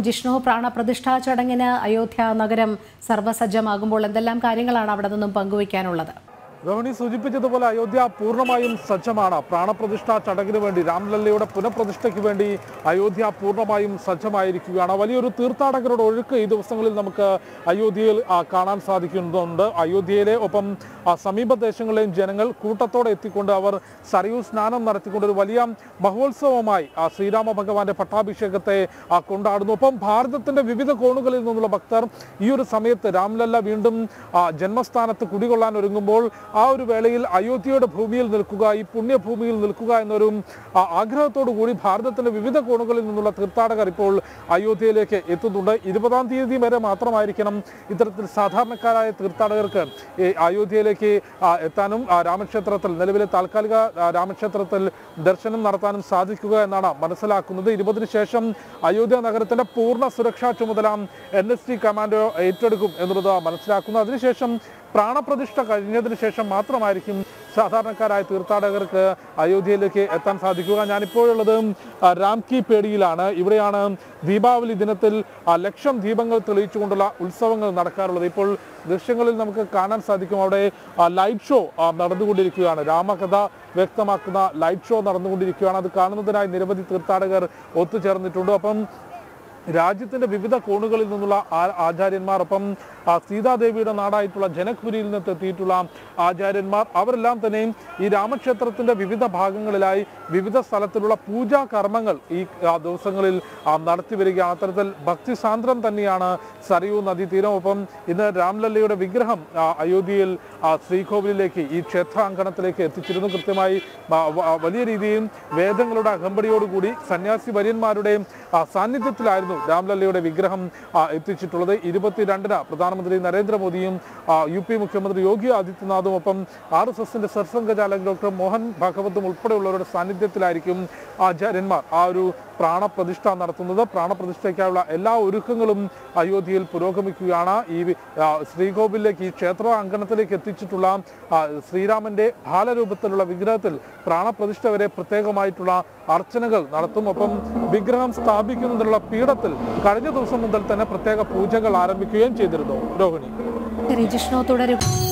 ജിഷ്ണു പ്രാണപ്രതിഷ്ഠാ ചടങ്ങിന് അയോധ്യ നഗരം സർവ്വസജ്ജമാകുമ്പോൾ എന്തെല്ലാം കാര്യങ്ങളാണ് അവിടെ നിന്നും പങ്കുവയ്ക്കാനുള്ളത് രോഹിണി സൂചിപ്പിച്ചതുപോലെ അയോധ്യ പൂർണ്ണമായും സജ്ജമാണ് പ്രാണപ്രതിഷ്ഠ ചടങ്ങിന് വേണ്ടി രാംലല്ലയുടെ പുനഃപ്രതിഷ്ഠയ്ക്ക് വേണ്ടി അയോധ്യ പൂർണ്ണമായും സജ്ജമായിരിക്കുകയാണ് വലിയൊരു തീർത്ഥാടകരുടെ ഒഴുക്ക് ഈ ദിവസങ്ങളിൽ നമുക്ക് അയോധ്യയിൽ ആ, കാണാൻ സാധിക്കുന്നുണ്ട് അയോധ്യയിലെ ഒപ്പം ആ, സമീപ ദേശങ്ങളിലെയും ജനങ്ങൾ കൂട്ടത്തോടെ എത്തിക്കൊണ്ട് അവർ സരയൂ സ്നാനം നടത്തിക്കൊണ്ട് ഒരു വലിയ മഹോത്സവമായി ആ, ശ്രീരാമ ഭഗവാന്റെ പട്ടാഭിഷേകത്തെ ആ, കൊണ്ടാടുന്നു ഒപ്പം ഭാരതത്തിന്റെ വിവിധ കോണുകളിൽ നിന്നുള്ള ഭക്തർ ഈ ഒരു സമയത്ത് രാംലല്ല വീണ്ടും ആ, ജന്മസ്ഥാനത്ത് കുടികൊള്ളാൻ ഒരുങ്ങുമ്പോൾ ആ ഒരു വേളയിൽ അയോധ്യയുടെ ഭൂമിയിൽ നിൽക്കുക ഈ പുണ്യഭൂമിയിൽ നിൽക്കുക എന്നൊരു ആ, ആഗ്രഹത്തോടു കൂടി ഭാരതത്തിന്റെ വിവിധ കോണുകളിൽ നിന്നുള്ള തീർത്ഥാടകർ ഇപ്പോൾ അയോധ്യയിലേക്ക് എത്തുന്നുണ്ട് ഇരുപതാം തീയതി വരെ മാത്രമായിരിക്കണം ഇത്തരത്തിൽ സാധാരണക്കാരായ തീർത്ഥാടകർക്ക് ഈ അയോധ്യയിലേക്ക് ആ, എത്താനും ആ, രാമക്ഷേത്രത്തിൽ നിലവിലെ താൽക്കാലിക ആ, രാമക്ഷേത്രത്തിൽ ദർശനം നടത്താനും സാധിക്കുക എന്നാണ് മനസ്സിലാക്കുന്നത് ഇരുപതിന് ശേഷം അയോധ്യ നഗരത്തിന്റെ പൂർണ്ണ സുരക്ഷാ ചുമതല എൻ എസ് ടി കമാൻഡോ ഏറ്റെടുക്കും എന്നുള്ളത് മനസ്സിലാക്കുന്നു അതിനുശേഷം പ്രാണപ്രതിഷ്ഠ കഴിഞ്ഞതിന് ശേഷം മാത്രമായിരിക്കും സാധാരണക്കാരായ തീർത്ഥാടകർക്ക് അയോധ്യയിലേക്ക് എത്താൻ സാധിക്കുക ഞാനിപ്പോഴുള്ളത് ആ, രാംകി പേടിയിലാണ് ഇവിടെയാണ് ദീപാവലി ദിനത്തിൽ ആ, ലക്ഷം ദീപങ്ങൾ തെളിയിച്ചുകൊണ്ടുള്ള ഉത്സവങ്ങൾ നടക്കാറുള്ളത് ഇപ്പോൾ ദൃശ്യങ്ങളിൽ നമുക്ക് കാണാൻ സാധിക്കും അവിടെ ആ, ലൈറ്റ് ഷോ ആ, നടന്നുകൊണ്ടിരിക്കുകയാണ് രാമകഥ വ്യക്തമാക്കുന്ന ലൈറ്റ് ഷോ നടന്നുകൊണ്ടിരിക്കുകയാണ് അത് കാണുന്നതിനായി നിരവധി തീർത്ഥാടകർ ഒത്തുചേർന്നിട്ടുണ്ട് അപ്പം രാജ്യത്തിന്റെ വിവിധ കോണുകളിൽ നിന്നുള്ള ആ- ആചാര്യന്മാർ ഒപ്പം ആ, സീതാദേവിയുടെ നാടായിട്ടുള്ള ജനക്പുരിയിൽ നിന്ന് എത്തിയിട്ടുള്ള ആചാര്യന്മാർ അവരെല്ലാം തന്നെ ഈ രാമക്ഷേത്രത്തിന്റെ വിവിധ ഭാഗങ്ങളിലായി വിവിധ സ്ഥലത്തിലുള്ള പൂജാ കർമ്മങ്ങൾ ഈ ആ, ദിവസങ്ങളിൽ ആ, നടത്തി വരികയാണ് അത്തരത്തിൽ ഭക്തിസാന്ദ്രം തന്നെയാണ് സരയൂ നദീതീരം ഒപ്പം ഇന്ന് രാംലല്ലയുടെ വിഗ്രഹം ആ, അയോധ്യയിൽ ആ, ശ്രീകോവിലിലേക്ക് ഈ ക്ഷേത്രാങ്കണത്തിലേക്ക് എത്തിച്ചിരുന്നു കൃത്യമായി വ- വ- വലിയ രീതിയിൽ വേദങ്ങളുടെ അകമ്പടിയോടുകൂടി സന്യാസി വര്യന്മാരുടെ ആ, സാന്നിധ്യത്തിലായിരുന്നു രാംലല്ലയുടെ വിഗ്രഹം ആ, എത്തിച്ചിട്ടുള്ളത് ഇരുപത്തിരണ്ടിന് പ്രധാനമന്ത്രി നരേന്ദ്രമോദിയും ആ, യു പി മുഖ്യമന്ത്രി യോഗി ആദിത്യനാഥും ഒപ്പം ആർ എസ് എസിന്റെ സർസംഘചാലക് ഡോക്ടർ മോഹൻ ഭാഗവതും ഉൾപ്പെടെയുള്ളവരുടെ സാന്നിധ്യത്തിലായിരിക്കും ആചാര്യന്മാർ ആ ഒരു പ്രാണപ്രതിഷ്ഠ നടത്തുന്നത് പ്രാണപ്രതിഷ്ഠയ്ക്കായുള്ള എല്ലാ ഒരുക്കങ്ങളും അയോധ്യയിൽ പുരോഗമിക്കുകയാണ് ഈ ആ, ശ്രീകോവിലേക്ക് ഈ ക്ഷേത്ര അങ്കണത്തിലേക്ക് എത്തിച്ചിട്ടുള്ള ആ, ശ്രീരാമന്റെ ബാലരൂപത്തിലുള്ള വിഗ്രഹത്തിൽ പ്രാണപ്രതിഷ്ഠ വരെ പ്രത്യേകമായിട്ടുള്ള അർച്ചനകൾ നടത്തും ഒപ്പം വിഗ്രഹം സ്ഥാപിക്കുന്നതിനുള്ള പീഠത്തിൽ കഴിഞ്ഞ ദിവസം മുതൽ തന്നെ പ്രത്യേക പൂജകൾ ആരംഭിക്കുകയും ചെയ്തിരുന്നു രോഹിണി ശരി ജിഷ്ണു തുടരും